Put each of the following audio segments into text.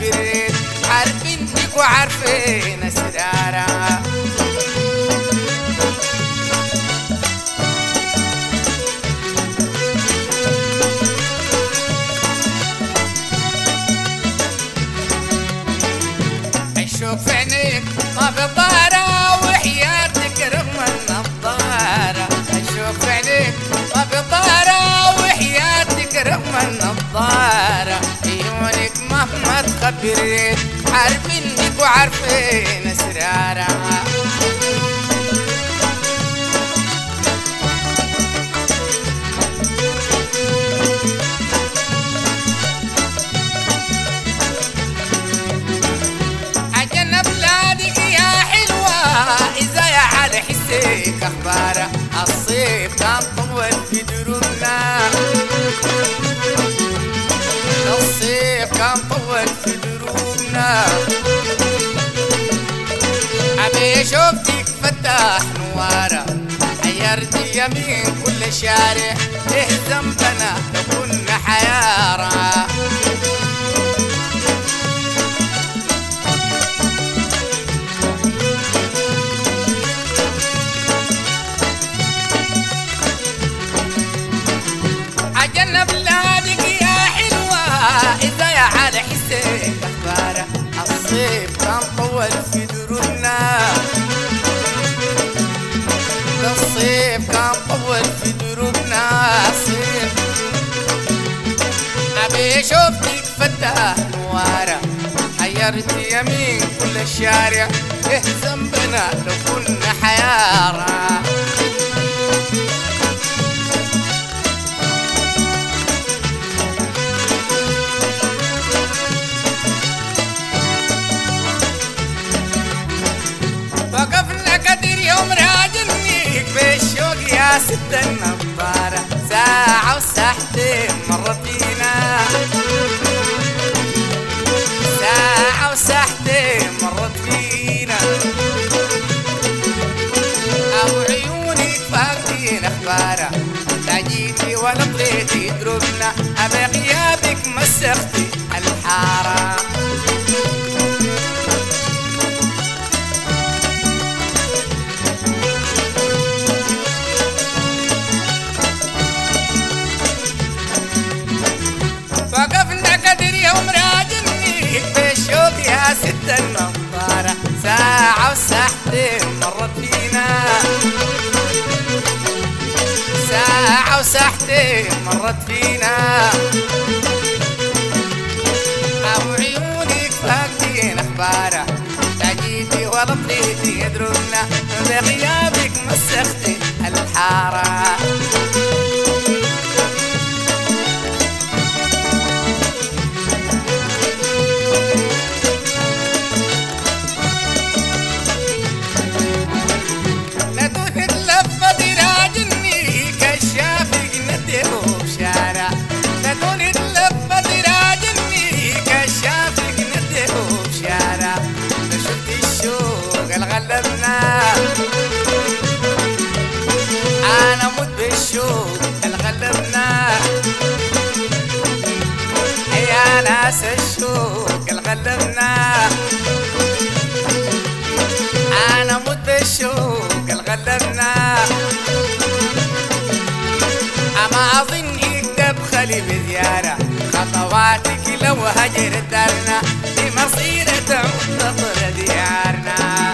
مخبرين عارفين بيك وعارفين اسرارها الشوق في عينيك ما بطارة وحياتك رغم النظارة الشوق في عينيك ما بطارة وحياتك رغم النظارة عيونك مهما تخبرين عارفين بيك وعارفين اسرارها عجلنا بلادك يا حلوة إذا يا على حسيك أخباره الصيف كان طول في دروبنا الصيف كان طول في دروبنا أبي شوفتك فتح نوارة حيرت يمين كل شارع إيه ذنبنا لو كنا حيارة عجلنا بلادك يا حلوة إذا يا على حسين أخباره الصيف كان طول في دروبنا الصيف كان طول في دروبنا الصيف أبي شوفتك فتح نوارة حيرت يمين كل الشارع إيه ذنبنا لو كنا حيارة وقفنا كتير يوم راجلنيك بالشوق يا ست النظارة ساعة وساعتين مرت فينا ساعة وساعتين مرت فينا أو عيونك فاقدين أخبارها لا جيتي ولا طليتي دروبنا أبي غيابك مسختي الحارة وقفنا كتير يوم راجلني بالشوق يا ست النظارة ساعة وساعتين مرت فينا ساعة وساعتين مرت فينا أو عيونك فاقدين أخبارها لا جيتي ولا طليتي يدربنا بغيابك مسختي الحارة ندوث اللفة راجلني كشافك نديه بشارع ندون اللفة راجلني كشافك نديه بشارع شفت الشوق الغلبنا انا مت بالشوق الغلبنا يا ناس الشوق الغلبنا انا مت بالشوق الغلبنا اما اظن يكتب خلي بزيارة خطواتك لو هجر دارنا في مصيرة تعود تطر ديارنا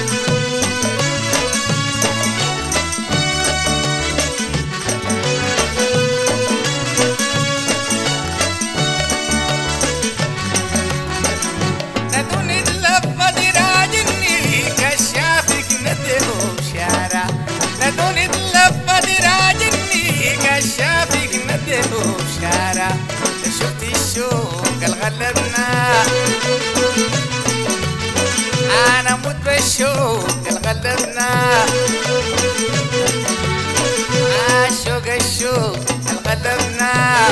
ندون اللفة دي راجلني كشافك نديه بشارع ندون اللفة دي راجلني كشافك نديه بشارع شفت الشوق الغلبنا انا مت بالشوق الغلبنا الشوق الشوق الغلبنا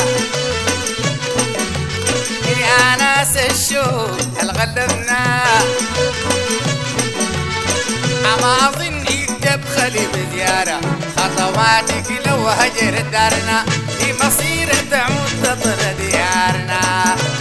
يا ناس الشوق الغلبنا أما أظن يكتب خلي بزيارة خطواتك لو هجر دارنا في مصير تعود تطر ديارنا